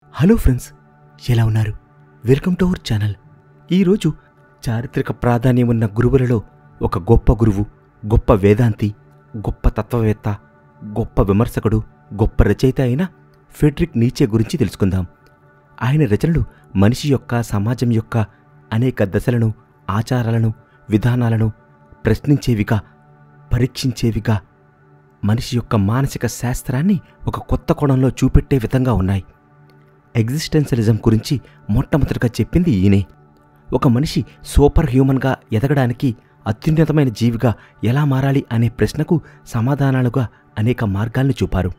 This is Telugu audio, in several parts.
హలో ఫ్రెండ్స్ ఎలా ఉన్నారు వెల్కమ్ టు అవర్ ఛానల్ ఈరోజు చారిత్రక ప్రాధాన్యం ఉన్న గురువులలో ఒక గొప్ప గురువు గొప్ప వేదాంతి గొప్ప తత్వవేత్త గొప్ప విమర్శకుడు గొప్ప రచయిత అయిన ఫెడ్రిక్ నీచే గురించి తెలుసుకుందాం ఆయన రచనలు మనిషి యొక్క సమాజం యొక్క అనేక దశలను ఆచారాలను విధానాలను ప్రశ్నించేవిగా పరీక్షించేవిగా మనిషి యొక్క మానసిక శాస్త్రాన్ని ఒక కొత్త కోణంలో చూపెట్టే విధంగా ఉన్నాయి ఎగ్జిస్టెన్షియలిజం గురించి మొట్టమొదటిగా చెప్పింది ఈయనే ఒక మనిషి సూపర్ హ్యూమన్గా ఎదగడానికి అత్యున్నతమైన జీవిగా ఎలా మారాలి అనే ప్రశ్నకు సమాధానాలుగా అనేక మార్గాల్ని చూపారు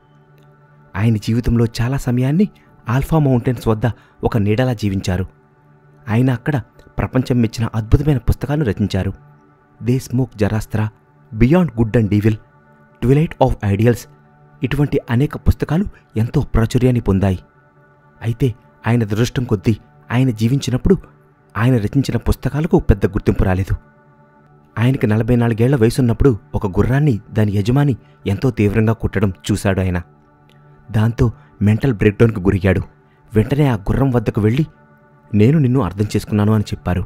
ఆయన జీవితంలో చాలా సమయాన్ని ఆల్ఫా మౌంటైన్స్ వద్ద ఒక నీడలా జీవించారు ఆయన అక్కడ ప్రపంచం మెచ్చిన అద్భుతమైన పుస్తకాలను రచించారు thus spoke Zarathustra beyond good and evil twilight of ideals ఇటువంటి అనేక పుస్తకాలు ఎంతో ప్రాచుర్యాన్ని పొందాయి అయితే ఆయన దురదృష్టం కొద్దీ ఆయన జీవించినప్పుడు ఆయన రచించిన పుస్తకాలకు పెద్ద గుర్తింపు రాలేదు ఆయనకి నలభై నాలుగేళ్ల వయసున్నప్పుడు ఒక గుర్రాన్ని దాని యజమాని ఎంతో తీవ్రంగా కుట్టడం చూశాడు ఆయన దాంతో మెంటల్ బ్రేక్డౌన్కి గురయ్యాడు వెంటనే ఆ గుర్రం వద్దకు వెళ్ళి నేను నిన్ను అర్థం చేసుకున్నాను అని చెప్పారు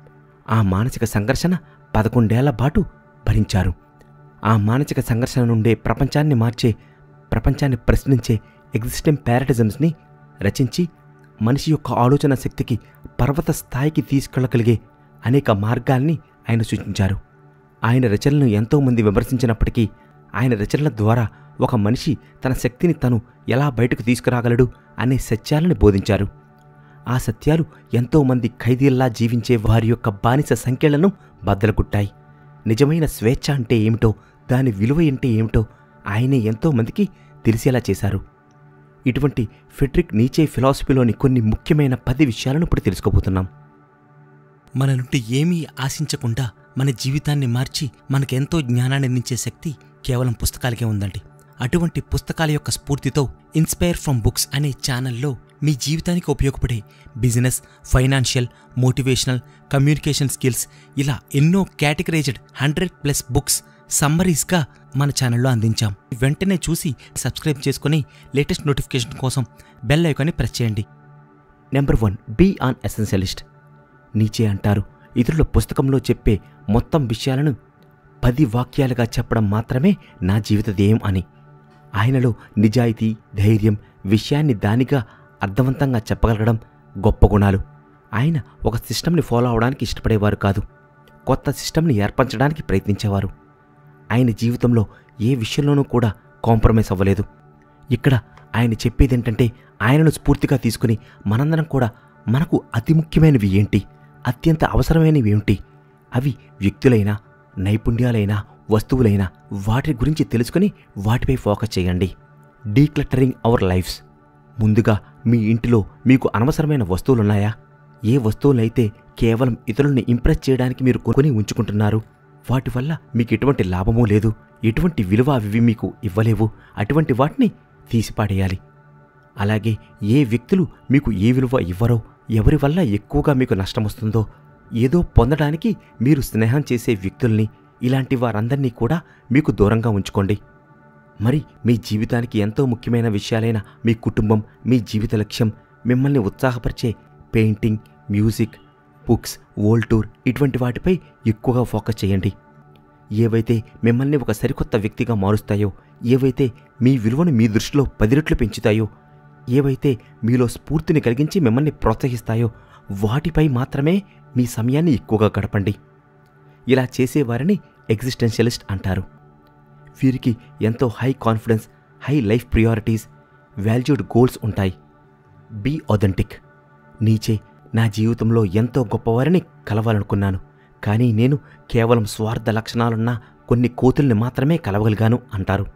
ఆ మానసిక సంఘర్షణ పదకొండేళ్ల పాటు భరించారు ఆ మానసిక సంఘర్షణ నుండే ప్రపంచాన్ని మార్చే ప్రపంచాన్ని ప్రశ్నించే ఎగ్జిస్టెం ప్యారటిజమ్స్ని రచించి మనిషి యొక్క ఆలోచన శక్తికి పర్వత స్థాయికి తీసుకెళ్లగలిగే అనేక మార్గాల్ని ఆయన సూచించారు ఆయన రచనలను ఎంతోమంది విమర్శించినప్పటికీ ఆయన రచనల ద్వారా ఒక మనిషి తన శక్తిని తను ఎలా బయటకు తీసుకురాగలడు అనే సత్యాలను బోధించారు ఆ సత్యాలు ఎంతోమంది ఖైదీల్లా జీవించే వారి యొక్క బానిస సంఖ్యలను బద్దలుగుట్టాయి నిజమైన స్వేచ్ఛ అంటే ఏమిటో దాని విలువ అంటే ఏమిటో ఆయనే ఎంతోమందికి తెలిసేలా చేశారు ఇటువంటి ఫెడ్రిక్ నీచే ఫిలాసఫీలోని కొన్ని ముఖ్యమైన పది విషయాలను ఇప్పుడు తెలుసుకోబోతున్నాం మన నుండి ఏమీ ఆశించకుండా మన జీవితాన్ని మార్చి మనకెంతో జ్ఞానాన్ని అందించే శక్తి కేవలం పుస్తకాలకే ఉందండి అటువంటి పుస్తకాల యొక్క స్ఫూర్తితో ఇన్స్పైర్ ఫ్రమ్ బుక్స్ అనే ఛానల్లో మీ జీవితానికి ఉపయోగపడే business financial motivational communication skills ఇలా ఎన్నో కేటగరైజ్డ్ హండ్రెడ్ ప్లస్ బుక్స్ సమ్మరీస్గా మన ఛానల్లో అందించాం వెంటనే చూసి సబ్స్క్రైబ్ చేసుకుని లేటెస్ట్ నోటిఫికేషన్ కోసం బెల్ ఐకాన్ని ప్రెస్ చేయండి number one be an essentialist Nietzsche అంటారు ఇతరుల పుస్తకంలో చెప్పే మొత్తం విషయాలను పది వాక్యాలుగా చెప్పడం మాత్రమే నా జీవిత ధ్యేయం అని ఆయనలో నిజాయితీ ధైర్యం విషయాన్ని దానిగా అర్థవంతంగా చెప్పగలగడం గొప్ప గుణాలు ఆయన ఒక సిస్టమ్ని ఫాలో అవడానికి ఇష్టపడేవారు కాదు కొత్త సిస్టమ్ని ఏర్పరచడానికి ప్రయత్నించేవారు ఆయన జీవితంలో ఏ విషయంలోనూ కూడా కాంప్రమైజ్ అవ్వలేదు ఇక్కడ ఆయన చెప్పేదేంటంటే ఆయనను స్ఫూర్తిగా తీసుకుని మనందరం కూడా మనకు అతి ముఖ్యమైనవి ఏంటి అత్యంత అవసరమైనవి ఏమిటి అవి వ్యక్తులైనా నైపుణ్యాలైనా వస్తువులైనా వాటి గురించి తెలుసుకుని వాటిపై ఫోకస్ చేయండి డీక్లటరింగ్ అవర్ లైఫ్స్ ముందుగా మీ ఇంటిలో మీకు అనవసరమైన వస్తువులున్నాయా ఏ వస్తువులైతే కేవలం ఇతరుల్ని ఇంప్రెస్ చేయడానికి మీరు కొని ఉంచుకుంటున్నారు వాటి వల్ల మీకు ఎటువంటి లాభమూ లేదు ఎటువంటి విలువ అవి మీకు ఇవ్వలేవు అటువంటి వాటిని తీసిపాడేయాలి అలాగే ఏ వ్యక్తులు మీకు ఏ విలువ ఇవ్వరో ఎవరి వల్ల ఎక్కువగా మీకు నష్టమొస్తుందో ఏదో పొందడానికి మీరు స్నేహం చేసే వ్యక్తుల్ని ఇలాంటి వారందరినీ కూడా మీకు దూరంగా ఉంచుకోండి మరి మీ జీవితానికి ఎంతో ముఖ్యమైన విషయాలైన మీ కుటుంబం మీ జీవిత లక్ష్యం మిమ్మల్ని ఉత్సాహపరిచే painting music books world tour ఇటువంటి వాటిపై ఎక్కువగా ఫోకస్ చేయండి ఏవైతే మిమ్మల్ని ఒక సరికొత్త వ్యక్తిగా మారుస్తాయో ఏవైతే మీ విలువను మీ దృష్టిలో పది రెట్లు పెంచుతాయో ఏవైతే మీలో స్ఫూర్తిని కలిగించి మిమ్మల్ని ప్రోత్సహిస్తాయో వాటిపై మాత్రమే మీ సమయాన్ని ఎక్కువగా గడపండి ఇలా చేసేవారిని ఎగ్జిస్టెన్షియలిస్ట్ అంటారు వీరికి ఎంతో high confidence high life priorities valued goals ఉంటాయి బీ ఒథెంటిక్ నీచే నా జీవితంలో ఎంతో గొప్పవారిని కలవాలనుకున్నాను కానీ నేను కేవలం స్వార్థ లక్షణాలున్న కొన్ని కోతుల్ని మాత్రమే కలవగలిగాను అంటారు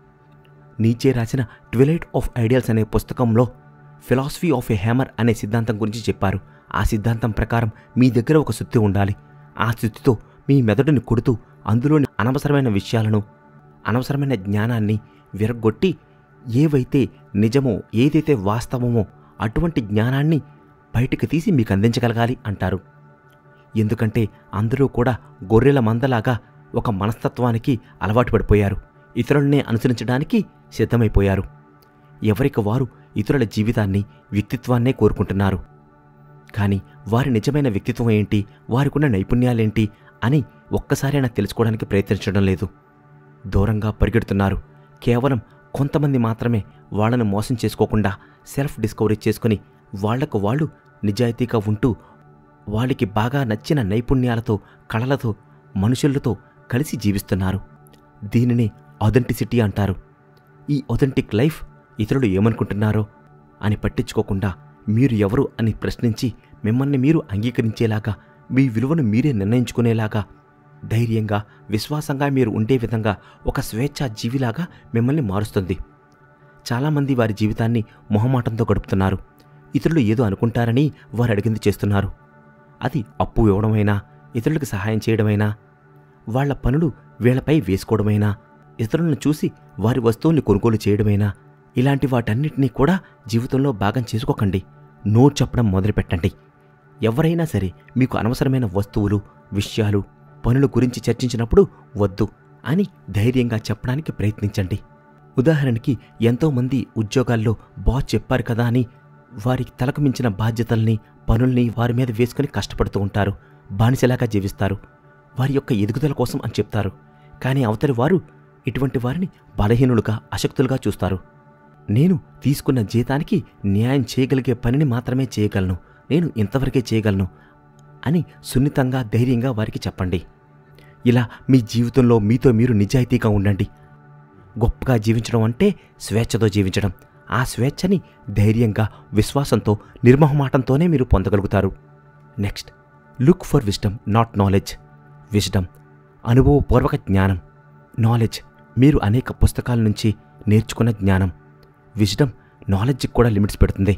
నీచే రాసిన ట్విలైట్ ఆఫ్ ఐడియల్స్ అనే పుస్తకంలో ఫిలాసఫీ ఆఫ్ ఏ హ్యామర్ అనే సిద్ధాంతం గురించి చెప్పారు ఆ సిద్ధాంతం ప్రకారం మీ దగ్గర ఒక సుత్తి ఉండాలి ఆ సుత్తితో మీ మెదడుని కొడుతూ అందులోని అనవసరమైన విషయాలను అనవసరమైన జ్ఞానాన్ని విరగొట్టి ఏవైతే నిజమో ఏదైతే వాస్తవమో అటువంటి జ్ఞానాన్ని బయటికి తీసి మీకు అందించగలగాలి అంటారు ఎందుకంటే అందరూ కూడా గొర్రెల మందలాగా ఒక మనస్తత్వానికి అలవాటు పడిపోయారు ఇతరులనే అనుసరించడానికి సిద్ధమైపోయారు ఎవరికి వారు ఇతరుల జీవితాన్ని వ్యక్తిత్వాన్నే కోరుకుంటున్నారు కానీ వారి నిజమైన వ్యక్తిత్వం ఏంటి వారికున్న నైపుణ్యాలేంటి అని ఒక్కసారైనా తెలుసుకోవడానికి ప్రయత్నించడం లేదు దూరంగా పరిగెడుతున్నారు కేవలం కొంతమంది మాత్రమే వాళ్ళను మోసం చేసుకోకుండా సెల్ఫ్ డిస్కవరీ చేసుకుని వాళ్లకు వాళ్ళు నిజాయితీగా ఉంటూ వాళ్ళకి బాగా నచ్చిన నైపుణ్యాలతో కళలతో మనుషులతో కలిసి జీవిస్తున్నారు దీనిని అథెంటిసిటీ అంటారు ఈ ఒథెంటిక్ లైఫ్ ఇతరులు ఏమనుకుంటున్నారో అని పట్టించుకోకుండా మీరు ఎవరు అని ప్రశ్నించి మిమ్మల్ని మీరు అంగీకరించేలాగా మీ విలువను మీరే నిర్ణయించుకునేలాగా ధైర్యంగా విశ్వాసంగా మీరు ఉండే విధంగా ఒక స్వేచ్ఛా జీవిలాగా మిమ్మల్ని మారుస్తుంది చాలామంది వారి జీవితాన్ని మొహమాటంతో గడుపుతున్నారు ఇతరులు ఏదో అనుకుంటారని వారు అడిగింది చేస్తున్నారు అది అప్పు ఇవ్వడమైనా ఇతరులకు సహాయం చేయడమైనా వాళ్ళ పనులు వీళ్లపై వేసుకోవడమైనా ఇతరులను చూసి వారి వస్తువుల్ని కొనుగోలు చేయడమైనా ఇలాంటి వాటన్నిటినీ కూడా జీవితంలో భాగం చేసుకోకండి నో చెప్పడం మొదలుపెట్టండి ఎవరైనా సరే మీకు అనవసరమైన వస్తువులు విషయాలు పనుల గురించి చర్చించినప్పుడు వద్దు అని ధైర్యంగా చెప్పడానికి ప్రయత్నించండి ఉదాహరణకి ఎంతోమంది ఉద్యోగాల్లో బాస్ చెప్పారు కదా అని వారికి తలకు మించిన బాధ్యతల్ని పనుల్ని వారి మీద వేసుకుని కష్టపడుతూ ఉంటారు బానిసలాగా జీవిస్తారు వారి యొక్క ఎదుగుదల కోసం అని చెప్తారు కానీ అవతలి వారు ఇటువంటి వారిని బలహీనులుగా అశక్తులుగా చూస్తారు నేను తీసుకున్న జీతానికి న్యాయం చేయగలిగే పనిని మాత్రమే చేయగలను నేను ఇంతవరకే చేయగలను అని సున్నితంగా ధైర్యంగా వారికి చెప్పండి ఇలా మీ జీవితంలో మీతో మీరు నిజాయితీగా ఉండండి గొప్పగా జీవించడం అంటే స్వేచ్ఛతో జీవించడం ఆ స్వేచ్ఛని ధైర్యంగా విశ్వాసంతో నిర్మోహమాటంతోనే మీరు పొందగలుగుతారు next look for wisdom not knowledge wisdom అనుభవపూర్వక జ్ఞానం నాలెడ్జ్ మీరు అనేక పుస్తకాల నుంచి నేర్చుకున్న జ్ఞానం విజ్డమ్ నాలెడ్జ్కి కూడా లిమిట్స్ పెడుతుంది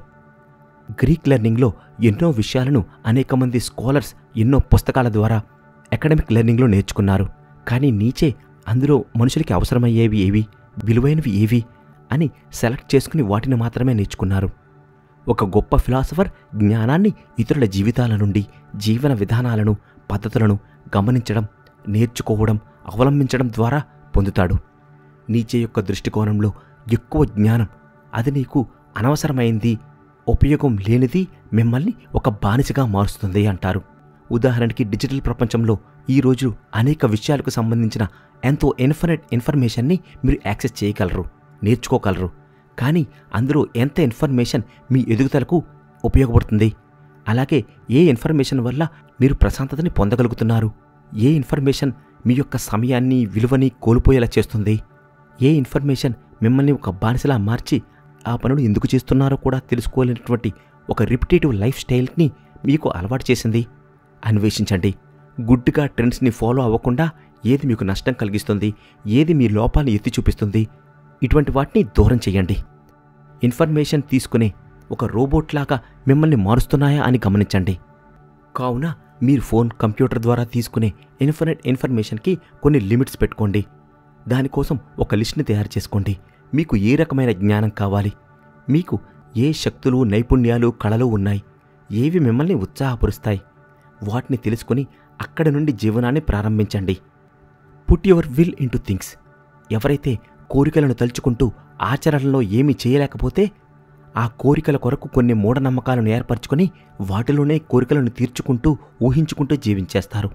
గ్రీక్ లెర్నింగ్లో ఎన్నో విషయాలను అనేక మంది స్కాలర్స్ ఎన్నో పుస్తకాల ద్వారా అకాడమిక్ లెర్నింగ్లో నేర్చుకున్నారు కానీ నీచే అందులో మనుషులకి అవసరమయ్యేవి ఏవి విలువైనవి ఏవి అని సెలెక్ట్ చేసుకుని వాటిని మాత్రమే నేర్చుకున్నారు ఒక గొప్ప ఫిలాసఫర్ జ్ఞానాన్ని ఇతరుల జీవితాల నుండి జీవన విధానాలను పద్ధతులను గమనించడం నేర్చుకోవడం అవలంబించడం ద్వారా పొందుతాడు నీచే యొక్క దృష్టికోణంలో ఎక్కువ జ్ఞానం అది నీకు అనవసరమైంది ఉపయోగం లేనిది మిమ్మల్ని ఒక బానిసగా మారుస్తుంది అంటారు ఉదాహరణకి డిజిటల్ ప్రపంచంలో ఈరోజు అనేక విషయాలకు సంబంధించిన ఎంతో ఇన్ఫినిట్ ఇన్ఫర్మేషన్ని మీరు యాక్సెస్ చేయగలరు నేర్చుకోగలరు కానీ అందులో ఎంత ఇన్ఫర్మేషన్ మీ ఎదుగుదలకు ఉపయోగపడుతుంది అలాగే ఏ ఇన్ఫర్మేషన్ వల్ల మీరు ప్రశాంతతని పొందగలుగుతున్నారు ఏ ఇన్ఫర్మేషన్ మీ యొక్క సమయాన్ని విలువని కోల్పోయేలా చేస్తుంది ఏ ఇన్ఫర్మేషన్ మిమ్మల్ని ఒక బానిసలా మార్చి ఆ పనులు ఎందుకు చేస్తున్నారో కూడా తెలుసుకోలేనటువంటి ఒక రిపిటేటివ్ లైఫ్ స్టైల్ని మీకు అలవాటు చేసింది అన్వేషించండి గుడ్డుగా ట్రెండ్స్ని ఫాలో అవ్వకుండా ఏది మీకు నష్టం కలిగిస్తుంది ఏది మీ లోపాలను ఎత్తి చూపిస్తుంది ఇటువంటి వాటిని దూరం చేయండి ఇన్ఫర్మేషన్ తీసుకునే ఒక రోబోట్ లాగా మిమ్మల్ని మారుస్తున్నాయా అని గమనించండి కావున మీరు ఫోన్ కంప్యూటర్ ద్వారా తీసుకునే ఇన్ఫినిట్ ఇన్ఫర్మేషన్కి కొన్ని లిమిట్స్ పెట్టుకోండి దానికోసం ఒక లిస్ట్ని తయారు చేసుకోండి మీకు ఏ రకమైన జ్ఞానం కావాలి మీకు ఏ శక్తులు నైపుణ్యాలు కళలు ఉన్నాయి ఏవి మిమ్మల్ని ఉత్సాహపరుస్తాయి వాటిని తెలుసుకుని అక్కడి నుండి జీవనాన్ని ప్రారంభించండి put your will into things ఎవరైతే కోరికలను తలుచుకుంటూ ఆచరణలో ఏమీ చేయలేకపోతే ఆ కోరికల కొరకు కొన్ని మూఢనమ్మకాలను ఏర్పరచుకొని వాటిలోనే కోరికలను తీర్చుకుంటూ ఊహించుకుంటూ జీవించేస్తారు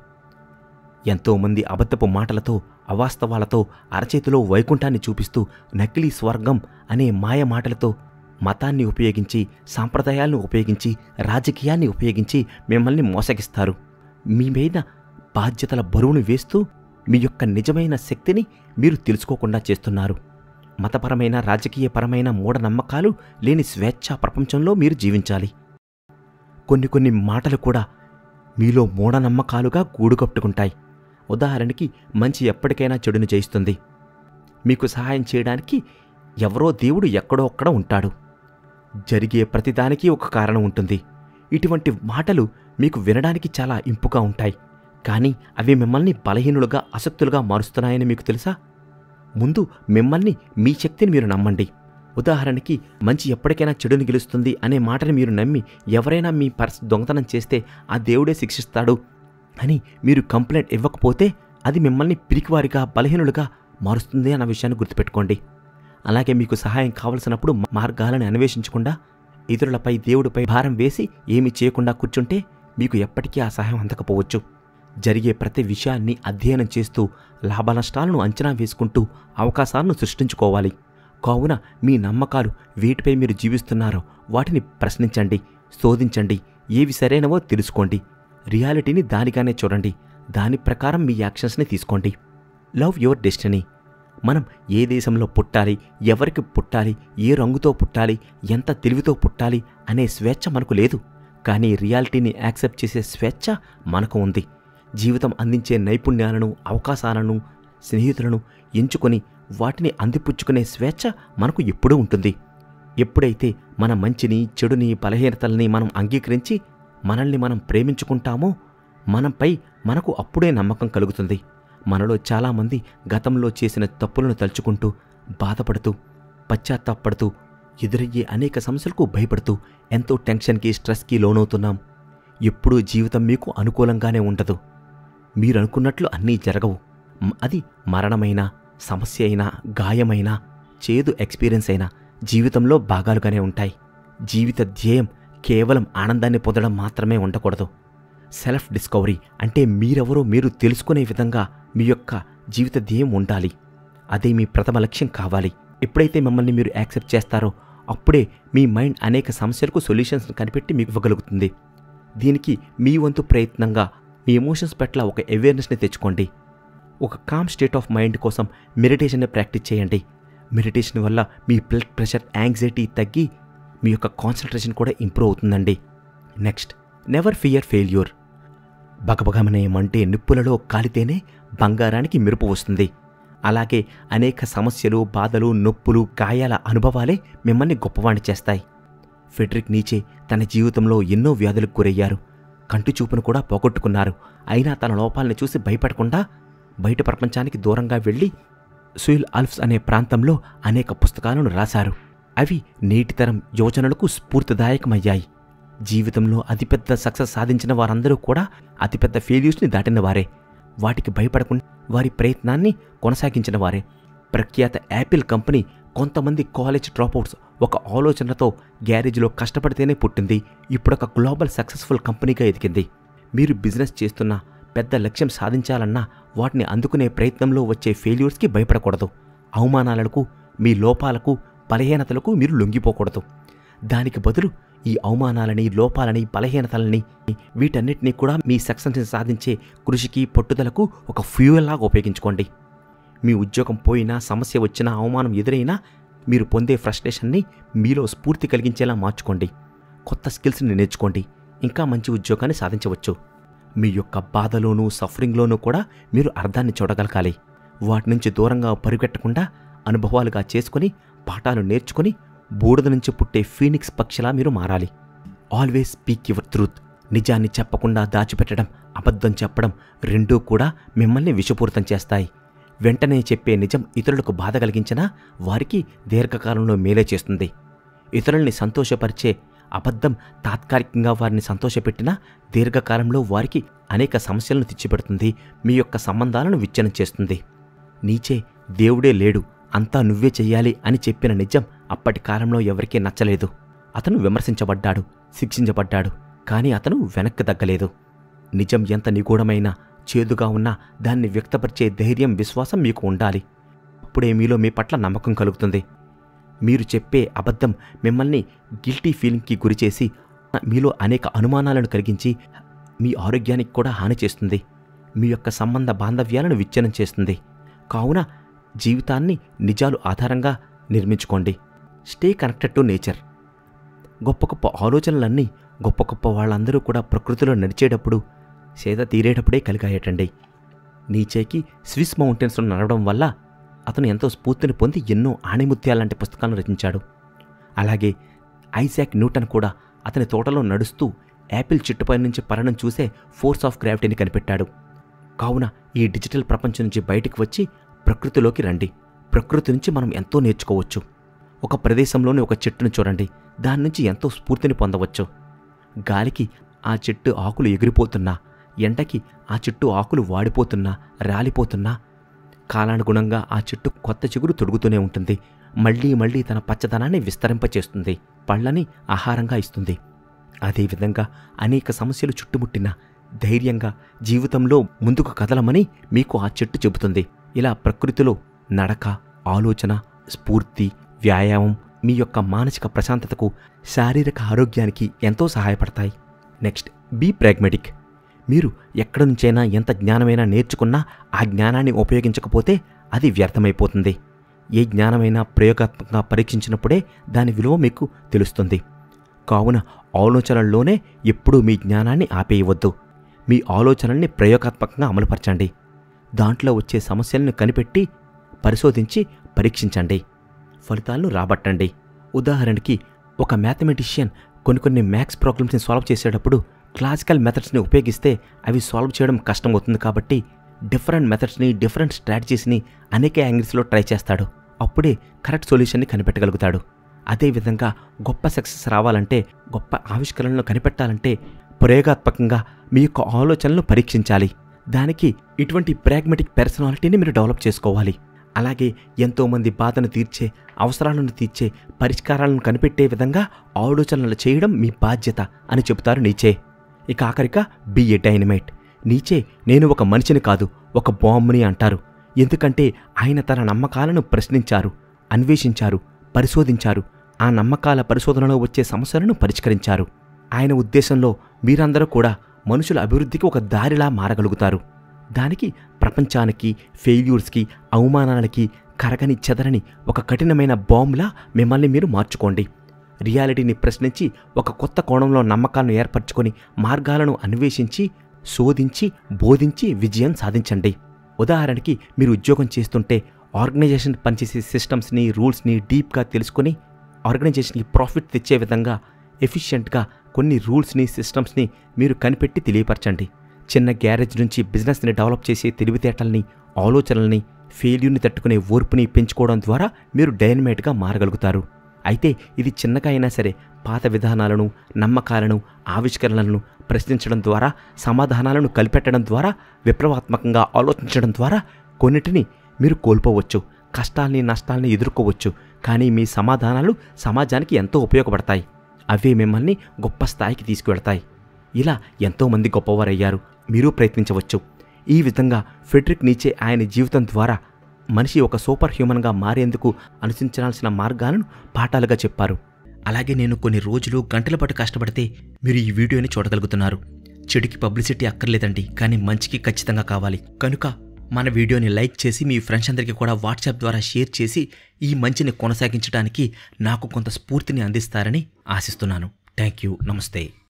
ఎంతోమంది అబద్ధపు మాటలతో అవాస్తవాలతో అరచేతిలో వైకుంఠాన్ని చూపిస్తూ నకిలీ స్వర్గం అనే మాయ మాటలతో మతాన్ని ఉపయోగించి సాంప్రదాయాలను ఉపయోగించి రాజకీయాన్ని ఉపయోగించి మిమ్మల్ని మోసగిస్తారు మీ మీద బాధ్యతల బరువును వేస్తూ మీ యొక్క నిజమైన శక్తిని మీరు తెలుసుకోకుండా చేస్తున్నారు మతపరమైన రాజకీయపరమైన మూఢనమ్మకాలు లేని స్వేచ్ఛా ప్రపంచంలో మీరు జీవించాలి కొన్ని కొన్ని మాటలు కూడా మీలో మూఢనమ్మకాలుగా గూడుకట్టుకుంటాయి ఉదాహరణకి మంచి ఎప్పటికైనా చెడును చేయిస్తుంది మీకు సహాయం చేయడానికి ఎవరో దేవుడు ఎక్కడో ఒక్కడ ఉంటాడు జరిగే ప్రతిదానికి ఒక కారణం ఉంటుంది ఇటువంటి మాటలు మీకు వినడానికి చాలా ఇంపుగా ఉంటాయి కానీ అవి మిమ్మల్ని బలహీనులుగా అసక్తులుగా మారుస్తున్నాయని మీకు తెలుసా ముందు మిమ్మల్ని మీ శక్తిని మీరు నమ్మండి ఉదాహరణకి మంచి ఎప్పటికైనా చెడుని గెలుస్తుంది అనే మాటని మీరు నమ్మి ఎవరైనా మీ పర్స్ దొంగతనం చేస్తే ఆ దేవుడే శిక్షిస్తాడు అని మీరు కంప్లైంట్ ఇవ్వకపోతే అది మిమ్మల్ని పిరికివారిగా బలహీనులుగా మారుస్తుంది అన్న విషయాన్ని గుర్తుపెట్టుకోండి అలాగే మీకు సహాయం కావలసినప్పుడు మార్గాలను అన్వేషించకుండా ఇతరులపై దేవుడిపై భారం వేసి ఏమీ చేయకుండా కూర్చుంటే మీకు ఎప్పటికీ ఆ సహాయం అందకపోవచ్చు జరిగే ప్రతి విషయాన్ని అధ్యయనం చేస్తూ లాభనష్టాలను అంచనా వేసుకుంటూ అవకాశాలను సృష్టించుకోవాలి కావున మీ నమ్మకాలు వేటిపై మీరు జీవిస్తున్నారో వాటిని ప్రశ్నించండి శోధించండి ఏవి సరైనవో తెలుసుకోండి రియాలిటీని దానిగానే చూడండి దాని ప్రకారం మీ యాక్షన్స్ని తీసుకోండి లవ్ యువర్ డెస్టినీ మనం ఏ దేశంలో పుట్టాలి ఎవరికి పుట్టాలి ఏ రంగుతో పుట్టాలి ఎంత తెలివితో పుట్టాలి అనే స్వేచ్ఛ మనకు లేదు కానీ రియాలిటీని యాక్సెప్ట్ చేసే స్వేచ్ఛ మనకు ఉంది జీవితం అందించే నైపుణ్యాలను అవకాశాలను స్నేహితులను ఎంచుకొని వాటిని అందిపుచ్చుకునే స్వేచ్ఛ మనకు ఎప్పుడూ ఉంటుంది ఎప్పుడైతే మన మంచిని చెడుని బలహీనతల్ని మనం అంగీకరించి మనల్ని మనం ప్రేమించుకుంటామో మనపై మనకు అప్పుడే నమ్మకం కలుగుతుంది మనలో చాలామంది గతంలో చేసిన తప్పులను తలుచుకుంటూ బాధపడుతూ పశ్చాత్తాపడుతూ ఎదురయ్యే అనేక సమస్యలకు భయపడుతూ ఎంతో టెన్షన్కి స్ట్రెస్కి లోనవుతున్నాం ఎప్పుడూ జీవితం మీకు అనుకూలంగానే ఉండదు మీరు అనుకున్నట్లు అన్నీ జరగవు మ్, అది మరణమైనా సమస్య అయినా గాయమైనా చేదు ఎక్స్పీరియన్స్ అయినా జీవితంలో భాగాలుగానే ఉంటాయి జీవిత ధ్యేయం కేవలం ఆనందాన్ని పొందడం మాత్రమే ఉండకూడదు సెల్ఫ్ డిస్కవరీ అంటే మీరెవరో మీరు తెలుసుకునే విధంగా మీ యొక్క జీవిత ధ్యేయం ఉండాలి అదే మీ ప్రథమ లక్ష్యం కావాలి ఎప్పుడైతే మిమ్మల్ని మీరు యాక్సెప్ట్ చేస్తారో అప్పుడే మీ మైండ్ అనేక సమస్యలకు సొల్యూషన్స్ కనిపెట్టి మీకు ఇవ్వగలుగుతుంది దీనికి మీ వంతు ప్రయత్నంగా మీ ఎమోషన్స్ పట్ల ఒక అవేర్నెస్ని తెచ్చుకోండి ఒక కామ్ స్టేట్ ఆఫ్ మైండ్ కోసం మెడిటేషన్ని ప్రాక్టీస్ చేయండి మెడిటేషన్ వల్ల మీ బ్లడ్ ప్రెషర్ యాంగ్జైటీ తగ్గి మీ యొక్క కాన్సన్ట్రేషన్ కూడా ఇంప్రూవ్ అవుతుందండి నెక్స్ట్ నెవర్ ఫియర్ ఫెయిల్యూర్ బగబగమనే మంటే నిప్పులలో కాలితేనే బంగారానికి మెరుపు వస్తుంది అలాగే అనేక సమస్యలు బాధలు నొప్పులు గాయాల అనుభవాలే మిమ్మల్ని గొప్పవాణ్ణి చేస్తాయి ఫెడ్రిక్ నీచే తన జీవితంలో ఎన్నో వ్యాధులకు గురయ్యారు కంటి చూపును కూడా పోగొట్టుకున్నారు అయినా తన లోపాలని చూసి భయపడకుండా బయట ప్రపంచానికి దూరంగా వెళ్ళి సుయిల్ ఆల్ఫ్స్ అనే ప్రాంతంలో అనేక పుస్తకాలను రాశారు అవి నేటి తరం యోజనలకు స్ఫూర్తిదాయకమయ్యాయి జీవితంలో అతిపెద్ద సక్సెస్ సాధించిన వారందరూ కూడా అతిపెద్ద ఫెయిల్యూర్స్ని దాటిన వారే వాటికి భయపడకుండా వారి ప్రయత్నాన్ని కొనసాగించిన వారే ప్రఖ్యాత యాపిల్ కంపెనీ కొంతమంది కాలేజ్ డ్రాపౌట్స్ ఒక ఆలోచనతో గ్యారేజ్లో కష్టపడితేనే పుట్టింది ఇప్పుడొక గ్లోబల్ సక్సెస్ఫుల్ కంపెనీగా ఎదిగింది మీరు బిజినెస్ చేస్తున్న పెద్ద లక్ష్యం సాధించాలన్నా వాటిని అందుకునే ప్రయత్నంలో వచ్చే ఫెయిల్యూర్స్కి భయపడకూడదు అవమానాలకు మీ లోపాలకు బలహీనతలకు మీరు లొంగిపోకూడదు దానికి బదులు ఈ అవమానాలని లోపాలని బలహీనతలని వీటన్నిటినీ కూడా మీ సక్సెస్ని సాధించే కృషికి పట్టుదలకు ఒక ఫ్యూయల్ లాగా ఉపయోగించుకోండి మీ ఉద్యోగం పోయినా సమస్య వచ్చినా అవమానం ఎదురైనా మీరు పొందే ఫ్రస్ట్రేషన్ని మీలో స్ఫూర్తి కలిగించేలా మార్చుకోండి కొత్త స్కిల్స్ని నేర్చుకోండి ఇంకా మంచి ఉద్యోగాన్ని సాధించవచ్చు మీ యొక్క బాధలోనూ సఫరింగ్లోనూ కూడా మీరు అర్థాన్ని చూడగలగాలి వాటి నుంచి దూరంగా పరిగెట్టకుండా అనుభవాలుగా చేసుకొని పాఠాలు నేర్చుకొని బూడిద నుంచి పుట్టే ఫీనిక్స్ పక్షిలా మీరు మారాలి ఆల్వేస్ స్పీక్ యువర్ ట్రూత్ నిజాన్ని చెప్పకుండా దాచిపెట్టడం అబద్ధం చెప్పడం రెండూ కూడా మిమ్మల్ని విషపూరితం చేస్తాయి వెంటనే చెప్పే నిజం ఇతరులకు బాధ కలిగించినా వారికి దీర్ఘకాలంలో మేలే చేస్తుంది ఇతరుల్ని సంతోషపరిచే అబద్ధం తాత్కాలికంగా వారిని సంతోషపెట్టినా దీర్ఘకాలంలో వారికి అనేక సమస్యలను తెచ్చిపెడుతుంది మీ యొక్క సంబంధాలను విచ్ఛిన్నం చేస్తుంది నీచే దేవుడే లేడు అంతా నువ్వే చెయ్యాలి అని చెప్పిన నిజం అప్పటి కాలంలో ఎవరికీ నచ్చలేదు అతను విమర్శించబడ్డాడు శిక్షించబడ్డాడు కానీ అతను వెనక్కి తగ్గలేదు నిజం ఎంత నిగూఢమైనా చేదుగా ఉన్నా దాన్ని వ్యక్తపరిచే ధైర్యం విశ్వాసం మీకు ఉండాలి అప్పుడే మీలో మీ పట్ల నమ్మకం కలుగుతుంది మీరు చెప్పే అబద్ధం మిమ్మల్ని గిల్టీ ఫీలింగ్కి గురిచేసి మీలో అనేక అనుమానాలను కలిగించి మీ ఆరోగ్యానికి కూడా హాని చేస్తుంది మీ యొక్క సంబంధ బాంధవ్యాలను విచ్ఛిన్నం చేస్తుంది కావున జీవితాన్ని నిజాలు ఆధారంగా నిర్మించుకోండి స్టే కనెక్టెడ్ టు నేచర్ గొప్ప గొప్ప ఆలోచనలన్నీ గొప్ప గొప్ప వాళ్ళందరూ కూడా ప్రకృతిలో నడిచేటప్పుడు సేద తీరేటప్పుడే కలిగాయటండి నీచేకి స్విస్ మౌంటైన్స్లో నడవడం వల్ల అతను ఎంతో స్ఫూర్తిని పొంది ఎన్నో ఆణిముత్యాలంటి పుస్తకాలను రచించాడు అలాగే ఐజాక్ న్యూటన్ కూడా అతని తోటలో నడుస్తూ యాపిల్ చెట్టుపై నుంచి పరణం చూసే ఫోర్స్ ఆఫ్ గ్రావిటీని కనిపెట్టాడు కావున ఈ డిజిటల్ ప్రపంచం నుంచి బయటికి వచ్చి ప్రకృతిలోకి రండి ప్రకృతి నుంచి మనం ఎంతో నేర్చుకోవచ్చు ఒక ప్రదేశంలోని ఒక చెట్టును చూడండి దాని నుంచి ఎంతో స్ఫూర్తిని పొందవచ్చు గాలికి ఆ చెట్టు ఆకులు ఎగిరిపోతున్నా ఎండకి ఆ చెట్టు ఆకులు వాడిపోతున్నా రాలిపోతున్నా కాలానుగుణంగా ఆ చెట్టు కొత్త చిగురు తొడుగుతూనే ఉంటుంది మళ్ళీ మళ్ళీ తన పచ్చదనాన్ని విస్తరింపచేస్తుంది పళ్ళని ఆహారంగా ఇస్తుంది అదేవిధంగా అనేక సమస్యలు చుట్టుముట్టిన ధైర్యంగా జీవితంలో ముందుకు కదలమని మీకు ఆ చెట్టు చెబుతుంది ఇలా ప్రకృతిలో నడక ఆలోచన స్ఫూర్తి వ్యాయామం మీ యొక్క మానసిక ప్రశాంతతకు శారీరక ఆరోగ్యానికి ఎంతో సహాయపడతాయి నెక్స్ట్ బీ ప్రాగ్మెటిక్ మీరు ఎక్కడి నుంచైనా ఎంత జ్ఞానమైనా నేర్చుకున్నా ఆ జ్ఞానాన్ని ఉపయోగించకపోతే అది వ్యర్థమైపోతుంది ఏ జ్ఞానమైనా ప్రయోగాత్మకంగా పరీక్షించినప్పుడే దాని విలువ మీకు తెలుస్తుంది కావున ఆలోచనల్లోనే ఎప్పుడూ మీ జ్ఞానాన్ని ఆపేయవద్దు మీ ఆలోచనల్ని ప్రయోగాత్మకంగా అమలుపరచండి దాంట్లో వచ్చే సమస్యలను కనిపెట్టి పరిశోధించి పరీక్షించండి ఫలితాలను రాబట్టండి ఉదాహరణకి ఒక మ్యాథమెటిషియన్ కొన్ని కొన్ని మ్యాథ్స్ ప్రాబ్లమ్స్ని సాల్వ్ చేసేటప్పుడు క్లాసికల్ మెథడ్స్ని ఉపయోగిస్తే అవి సాల్వ్ చేయడం కష్టమవుతుంది కాబట్టి డిఫరెంట్ మెథడ్స్ని డిఫరెంట్ స్ట్రాటజీస్ని అనేక యాంగిల్స్లో ట్రై చేస్తాడు అప్పుడే కరెక్ట్ సొల్యూషన్ని కనిపెట్టగలుగుతాడు అదేవిధంగా గొప్ప సక్సెస్ రావాలంటే గొప్ప ఆవిష్కరణలను కనిపెట్టాలంటే ప్రయోగాత్మకంగా మీ యొక్క ఆలోచనలను పరీక్షించాలి దానికి ఇటువంటి ప్రాగ్మెటిక్ పర్సనాలిటీని మీరు డెవలప్ చేసుకోవాలి అలాగే ఎంతోమంది బాధను తీర్చే అవసరాలను తీర్చే పరిష్కారాలను కనిపెట్టే విధంగా ఆలోచనలు చేయడం మీ బాధ్యత అని చెబుతారు నీచే ఇక ఆఖరిగా బిఏ డైనమైట్ నీచే నేను ఒక మనిషిని కాదు ఒక బాంబుని అంటారు ఎందుకంటే ఆయన తన నమ్మకాలను ప్రశ్నించారు అన్వేషించారు పరిశోధించారు ఆ నమ్మకాల పరిశోధనలో వచ్చే సమస్యలను పరిష్కరించారు ఆయన ఉద్దేశంలో మీరందరూ కూడా మనుషుల అభివృద్ధికి ఒక దారిలా మారగలుగుతారు దానికి ప్రపంచానికి ఫెయిల్యూర్స్కి అవమానాలకి కరగని చెదరని ఒక కఠినమైన బాంబులా మిమ్మల్ని మీరు మార్చుకోండి రియాలిటీని ప్రశ్నించి ఒక కొత్త కోణంలో నమ్మకాలను ఏర్పరచుకొని మార్గాలను అన్వేషించి శోధించి బోధించి విజయం సాధించండి ఉదాహరణకి మీరు ఉద్యోగం చేస్తుంటే ఆర్గనైజేషన్ పనిచేసే సిస్టమ్స్ని రూల్స్ని డీప్గా తెలుసుకొని ఆర్గనైజేషన్కి ప్రాఫిట్ తెచ్చే విధంగా ఎఫిషియెంట్గా కొన్ని రూల్స్ని సిస్టమ్స్ని మీరు కనిపెట్టి తెలియపరచండి చిన్న గ్యారేజ్ నుంచి బిజినెస్ని డెవలప్ చేసే తెలివితేటల్ని ఆలోచనల్ని ఫెయిల్యూర్ని తట్టుకునే ఓర్పుని పెంచుకోవడం ద్వారా మీరు డైనమైట్గా మారగలుగుతారు అయితే ఇది చిన్నగా అయినా సరే పాత విధానాలను నమ్మకాలను ఆవిష్కరణలను ప్రశ్నించడం ద్వారా సమాధానాలను కలిపెట్టడం ద్వారా విప్లవాత్మకంగా ఆలోచించడం ద్వారా కొన్నిటిని మీరు కోల్పోవచ్చు కష్టాల్ని నష్టాల్ని ఎదుర్కోవచ్చు కానీ మీ సమాధానాలు సమాజానికి ఎంతో ఉపయోగపడతాయి అవే మిమ్మల్ని గొప్ప స్థాయికి తీసుకువెడతాయి ఇలా ఎంతోమంది గొప్పవారయ్యారు మీరు ప్రయత్నించవచ్చు ఈ విధంగా ఫెడ్రిక్ నీచే ఆయన జీవితం ద్వారా మనిషి ఒక సూపర్ హ్యూమన్గా మారేందుకు అనుసరించాల్సిన మార్గాలను పాఠాలుగా చెప్పారు అలాగే నేను కొన్ని రోజులు గంటల పాటు కష్టపడితే మీరు ఈ వీడియోని చూడగలుగుతున్నారు చెడుకి పబ్లిసిటీ అక్కర్లేదండి కానీ మంచికి ఖచ్చితంగా కావాలి కనుక మన వీడియోని లైక్ చేసి మీ ఫ్రెండ్స్ అందరికీ కూడా వాట్సాప్ ద్వారా షేర్ చేసి ఈ మంచిని కొనసాగించడానికి నాకు కొంత స్ఫూర్తిని అందిస్తారని ఆశిస్తున్నాను థ్యాంక్ యూ నమస్తే